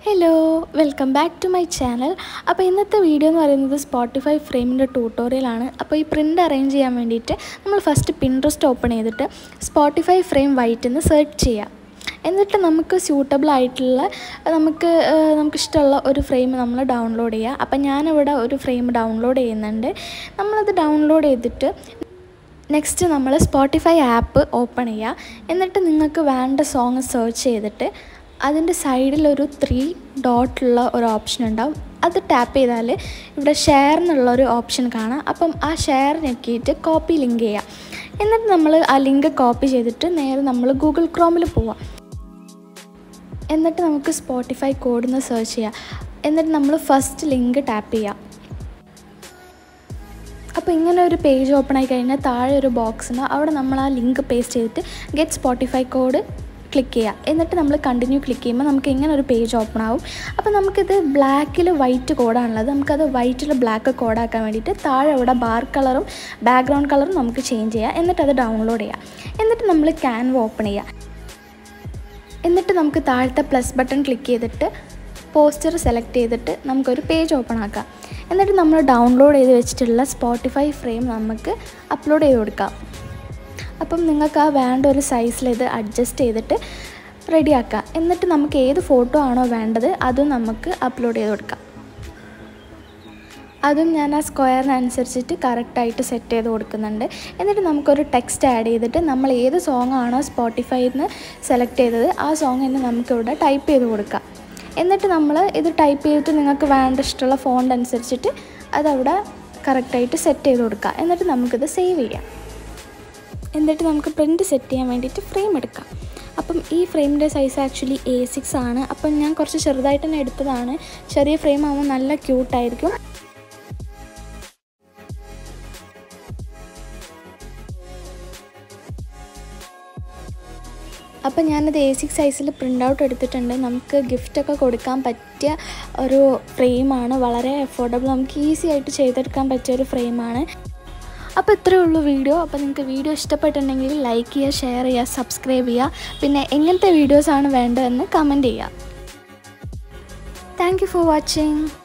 hello welcome back to my channel അപ്പോൾ ഇന്നത്തെ video എന്ന് പറയുന്നത് സ്പോട്ടിഫൈ ഫ്രെയിമിൻ്റെ ട്യൂട്ടോറിയലാണ് അപ്പോൾ ഈ പ്രിൻ്റ് അറേഞ്ച് ചെയ്യാൻ വേണ്ടിയിട്ട് നമ്മൾ ഫസ്റ്റ് പിൻട്രസ്റ്റ് ഓപ്പൺ ചെയ്തിട്ട് സ്പോട്ടിഫൈ ഫ്രെയിം വൈറ്റ് എന്ന് സെർച്ച് ചെയ്യാം എന്നിട്ട് നമുക്ക് സ്യൂട്ടബിൾ ആയിട്ടുള്ള നമുക്ക് ഏഹ്, നമുക്കിഷ്ടമുള്ള ഒരു ഫ്രെയിം നമ്മൾ ഡൗൺലോഡ് ചെയ്യുക അപ്പം ഞാനിവിടെ ഒരു ഫ്രെയിം ഡൗൺലോഡ് ചെയ്യുന്നുണ്ട് നമ്മളത് ഡൗൺലോഡ് ചെയ്തിട്ട് നെക്സ്റ്റ് നമ്മൾ സ്പോട്ടിഫൈ ആപ്പ് ഓപ്പൺ ചെയ്യുക എന്നിട്ട് നിങ്ങൾക്ക് വേണ്ട സോങ് സെർച്ച് ചെയ്തിട്ട് അതിൻ്റെ സൈഡിലൊരു ത്രീ ഡോട്ടുള്ള ഒരു ഓപ്ഷൻ ഉണ്ടാവും അത് ടാപ്പ് ചെയ്താൽ ഇവിടെ ഷെയർ എന്നുള്ള ഒരു ഓപ്ഷൻ കാണാം അപ്പം ആ ഷെയർ ഞെക്കിയിട്ട് കോപ്പി ലിങ്ക് ചെയ്യാം എന്നിട്ട് നമ്മൾ ആ ലിങ്ക് കോപ്പി ചെയ്തിട്ട് നേരെ നമ്മൾ ഗൂഗിൾ ക്രോമിൽ പോവാം എന്നിട്ട് നമുക്ക് സ്പോട്ടിഫൈ കോഡിന്ന് സെർച്ച് ചെയ്യാം എന്നിട്ട് നമ്മൾ ഫസ്റ്റ് ലിങ്ക് ടാപ്പ് ചെയ്യാം അപ്പോൾ ഇങ്ങനെ ഒരു പേജ് ഓപ്പൺ ആയി കഴിഞ്ഞാൽ താഴെ ഒരു ബോക്സ് ഉണ്ട് അവിടെ നമ്മൾ ആ ലിങ്ക് പേസ്റ്റ് ചെയ്തിട്ട് ഗെറ്റ് സ്പോട്ടിഫൈ കോഡ് ക്ലിക്ക് ചെയ്യുക എന്നിട്ട് നമ്മൾ കണ്ടിന്യൂ ക്ലിക്ക് ചെയ്യുമ്പോൾ നമുക്ക് ഇങ്ങനെ ഒരു പേജ് ഓപ്പൺ ആവും അപ്പോൾ നമുക്കിത് ബ്ലാക്കിൽ വൈറ്റ് കോഡാണുള്ളത് നമുക്കത് വൈറ്റിൽ ബ്ലാക്ക് കോഡാക്കാൻ വേണ്ടിയിട്ട് താഴെ അവിടെ ബാർ കളറും ബാക്ക്ഗ്രൗണ്ട് കളറും നമുക്ക് ചേഞ്ച് ചെയ്യാം എന്നിട്ട് അത് ഡൗൺലോഡ് ചെയ്യാം എന്നിട്ട് നമ്മൾ ക്യാൻവ ഓപ്പൺ ചെയ്യുക എന്നിട്ട് നമുക്ക് താഴത്തെ പ്ലസ് ബട്ടൺ ക്ലിക്ക് ചെയ്തിട്ട് പോസ്റ്റർ സെലക്ട് ചെയ്തിട്ട് നമുക്കൊരു പേജ് ഓപ്പൺ ആക്കാം എന്നിട്ട് നമ്മൾ ഡൗൺലോഡ് ചെയ്ത് വെച്ചിട്ടുള്ള സ്പോട്ടിഫൈ ഫ്രെയിം നമുക്ക് അപ്ലോഡ് ചെയ്ത് കൊടുക്കാം അപ്പം നിങ്ങൾക്ക് ആ വേണ്ട ഒരു സൈസിൽ ഇത് അഡ്ജസ്റ്റ് ചെയ്തിട്ട് റെഡിയാക്കുക എന്നിട്ട് നമുക്ക് ഏത് ഫോട്ടോ ആണോ വേണ്ടത് അതും നമുക്ക് അപ്ലോഡ് ചെയ്ത് കൊടുക്കാം അതും ഞാൻ ആ സ്ക്വയറിനനുസരിച്ചിട്ട് കറക്റ്റായിട്ട് സെറ്റ് ചെയ്ത് കൊടുക്കുന്നുണ്ട് എന്നിട്ട് നമുക്കൊരു ടെക്സ്റ്റ് ആഡ് ചെയ്തിട്ട് നമ്മൾ ഏത് സോങ് ആണോ സ്പോട്ടിഫൈയിൽ നിന്ന് സെലക്ട് ചെയ്തത് ആ സോങ് തന്നെ നമുക്കിവിടെ ടൈപ്പ് ചെയ്ത് കൊടുക്കാം എന്നിട്ട് നമ്മൾ ഇത് ടൈപ്പ് ചെയ്തിട്ട് നിങ്ങൾക്ക് വേണ്ട ഇഷ്ടമുള്ള ഫോണ്ട് അനുസരിച്ചിട്ട് അതവിടെ കറക്റ്റായിട്ട് സെറ്റ് ചെയ്ത് കൊടുക്കുക എന്നിട്ട് നമുക്കിത് സേവ് ചെയ്യാം എന്നിട്ട് നമുക്ക് പ്രിൻറ്റ് സെറ്റ് ചെയ്യാൻ വേണ്ടിയിട്ട് ഫ്രെയിം എടുക്കാം അപ്പം ഈ ഫ്രെയിമിൻ്റെ സൈസ് ആക്ച്വലി എ സിക്സ് ആണ് അപ്പം ഞാൻ കുറച്ച് ചെറുതായിട്ട് തന്നെ എടുത്തതാണ് ചെറിയ ഫ്രെയിം ആകുമ്പോൾ നല്ല ക്യൂട്ടായിരിക്കും അപ്പം ഞാനത് എ സിക്സ് സൈസിൽ പ്രിൻ്റ് ഔട്ട് എടുത്തിട്ടുണ്ട് നമുക്ക് ഗിഫ്റ്റൊക്കെ കൊടുക്കാൻ പറ്റിയ ഒരു ഫ്രെയിമാണ് വളരെ അഫോർഡബിൾ നമുക്ക് ഈസി ആയിട്ട് ചെയ്തെടുക്കാൻ പറ്റിയ ഒരു ഫ്രെയിമാണ് അപ്പോൾ ഇത്രയേ ഉള്ളൂ വീഡിയോ അപ്പോൾ നിങ്ങൾക്ക് വീഡിയോ ഇഷ്ടപ്പെട്ടിട്ടുണ്ടെങ്കിൽ ലൈക്ക് ചെയ്യുക ഷെയർ ചെയ്യുക സബ്സ്ക്രൈബ് ചെയ്യുക പിന്നെ എങ്ങനത്തെ വീഡിയോസാണ് വേണ്ടതെന്ന് കമൻറ്റ് ചെയ്യുക താങ്ക് യു ഫോർ വാച്ചിങ്